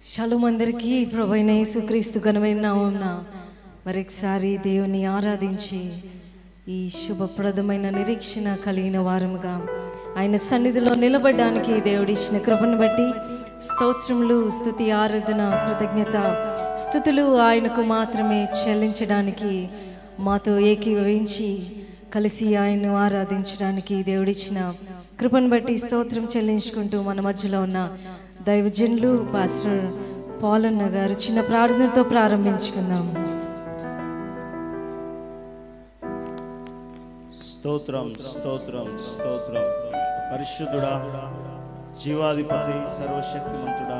షాሎም అందరికీ ప్రభైన యేసుక్రీస్తు ఘనమైన నామమున మరొకసారి దేవుని ఆరాధించి ఈ శుభప్రదమైన నిరీక్షణ కలిగిన వారముగా ఆయన సన్నిధిలో నిలబడడానికి దేవుడిచ్చిన కృపను బట్టి స్తోత్రములు స్తుతి ఆరాధన కృతజ్ఞత స్థుతులు ఆయనకు మాత్రమే చెల్లించడానికి మాతో ఏకీభవించి కలిసి ఆయన్ను ఆరాధించడానికి దేవుడిచ్చిన కృపను బట్టి స్తోత్రం చెల్లించుకుంటూ మన మధ్యలో ఉన్న దైవజనులు పాస్టర్ పాలన్న గారు చిన్న ప్రార్థనతో ప్రారంభించుకుందాం స్తోత్రం స్తోత్రం స్తోత్రం పరిశుద్ధుడా జీవాధిపతి సర్వశక్తిమంతుడా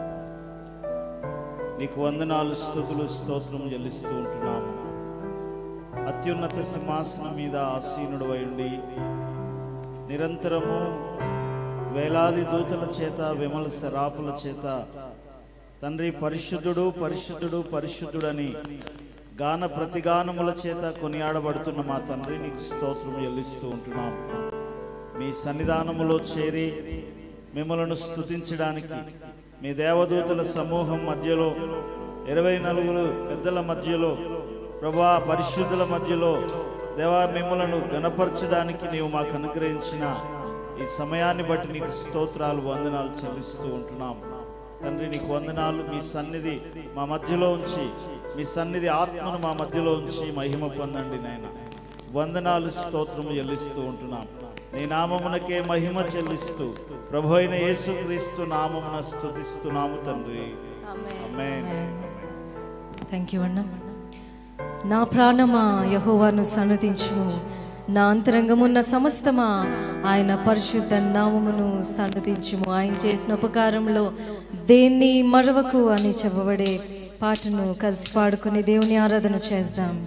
నీకు వందనాలు స్థుతులు స్తోత్రం చెల్లిస్తూ ఉంటున్నాము అత్యున్నత సింహాసనం మీద ఆసీనుడు ఉండి నిరంతరము వేలాది దూతల చేత విమల శరాపుల చేత తండ్రి పరిశుద్ధుడు పరిశుద్ధుడు పరిశుద్ధుడని గాన ప్రతిగానముల చేత కొనియాడబడుతున్న మా తండ్రి నీకు స్తోత్రం చెల్లిస్తూ ఉంటున్నాం మీ సన్నిధానములో చేరి మిమ్మలను స్తుతించడానికి మీ దేవదూతల సమూహం మధ్యలో ఇరవై నలుగురు పెద్దల మధ్యలో ప్రభా పరిశుద్ధుల మధ్యలో దేవా మిమ్మలను గణపరచడానికి నీవు మాకు అనుగ్రహించిన ఈ సమయాన్ని బట్టి నీకు స్తోత్రాలు వందనాలు చెల్లిస్తూ ఉంటున్నాం తండ్రి నీకు వందనాలు మీ సన్నిధి మా మధ్యలో ఉంచి మీ సన్నిధి ఆత్మను మా మధ్యలో ఉంచి మహిమ పొందండి నాయన వందనాలు స్తోత్రము చెల్లిస్తూ ఉంటున్నాం నీ నామమునకే మహిమ చెల్లిస్తూ ప్రభు అయిన యేసుక్రీస్తు నామమున స్తుతిస్తున్నాము తండ్రి ఆమేన్ థ్యాంక్ యూ అన్న నా ప్రాణమా యహోవాను సన్నతించుము నా అంతరంగమున్న సమస్తమా ఆయన పరిశుద్ధ నామమును సన్నతించుము ఆయన చేసిన ఉపకారంలో దేన్ని మరవకు అని చెప్పబడే పాటను కలిసి పాడుకుని దేవుని ఆరాధన చేద్దాం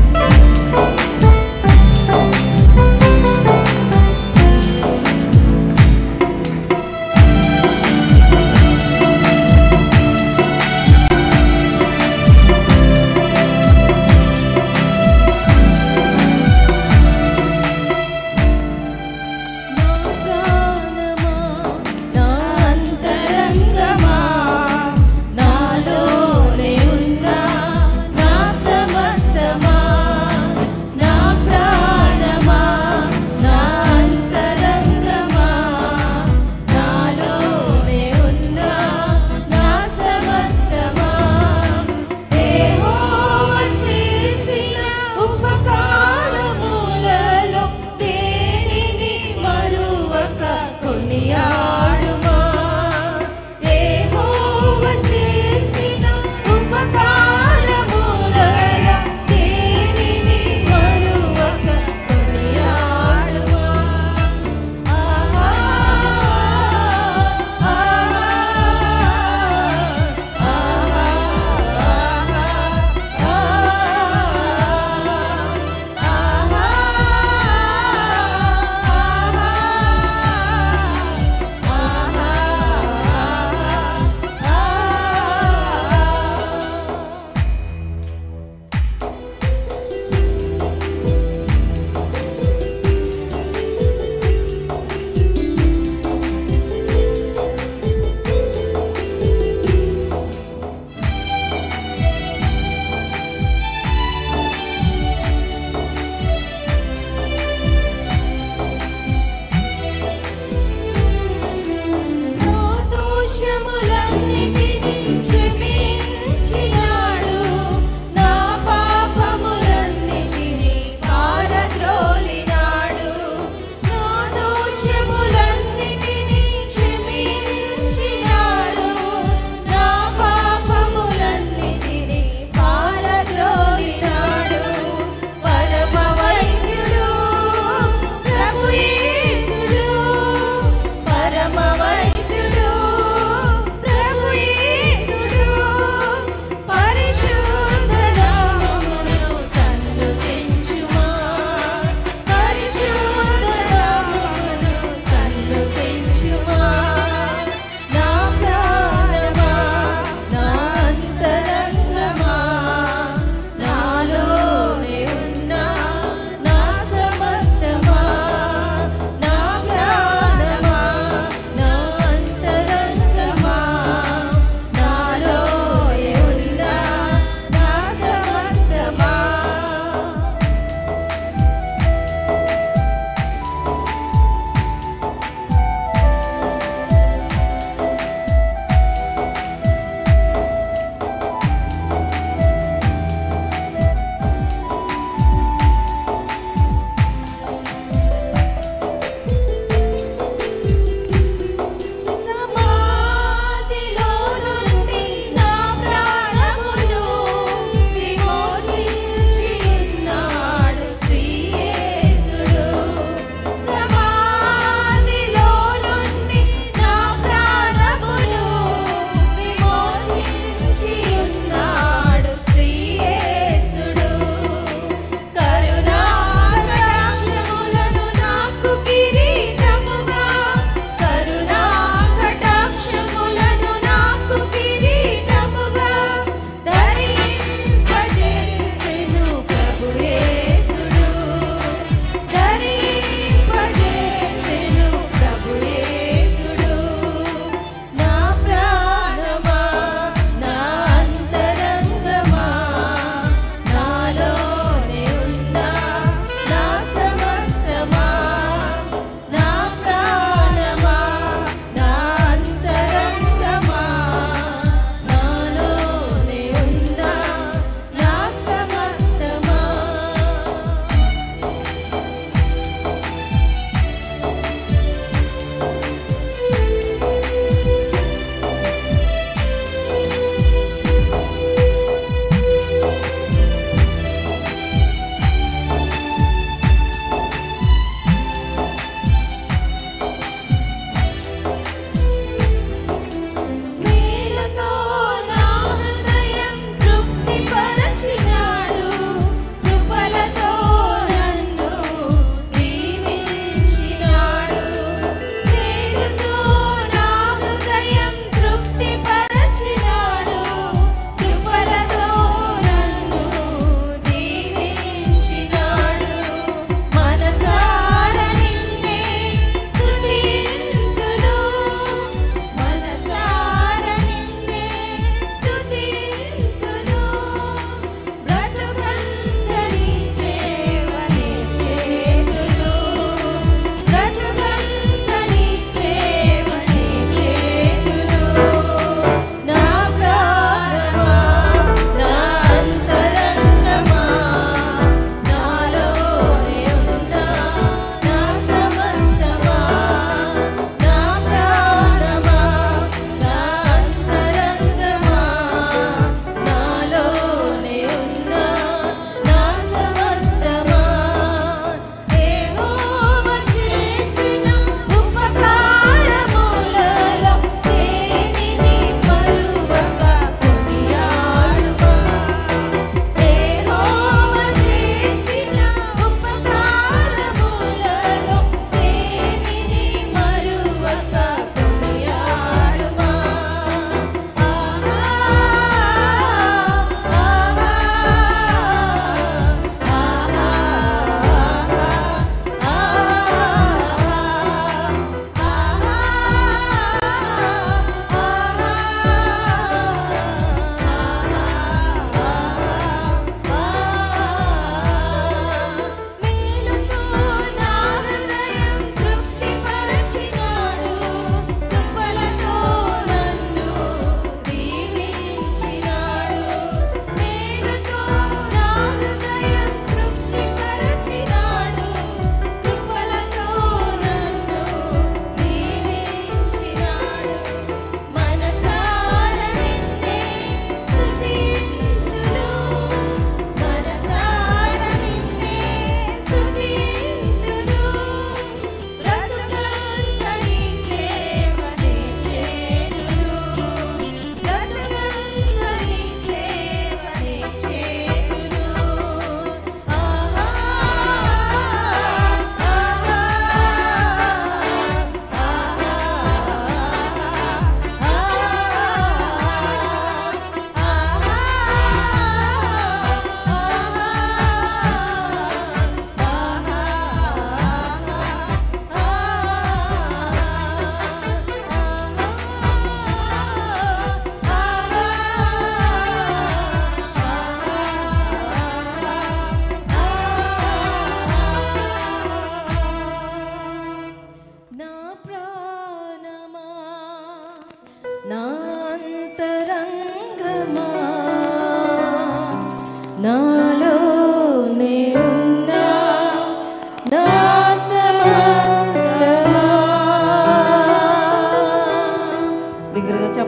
నీ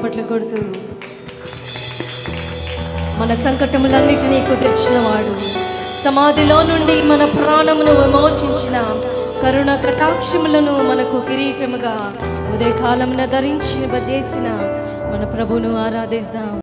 చప్పట్లు కొడుతూ మన సంకటములన్నిటినీ కుదిర్చిన వాడు సమాధిలో నుండి మన ప్రాణమును విమోచించిన కరుణ కటాక్షములను మనకు కిరీటముగా ఉదయకాలమున ధరించి చేసిన మన ప్రభును ఆరాధిస్తాం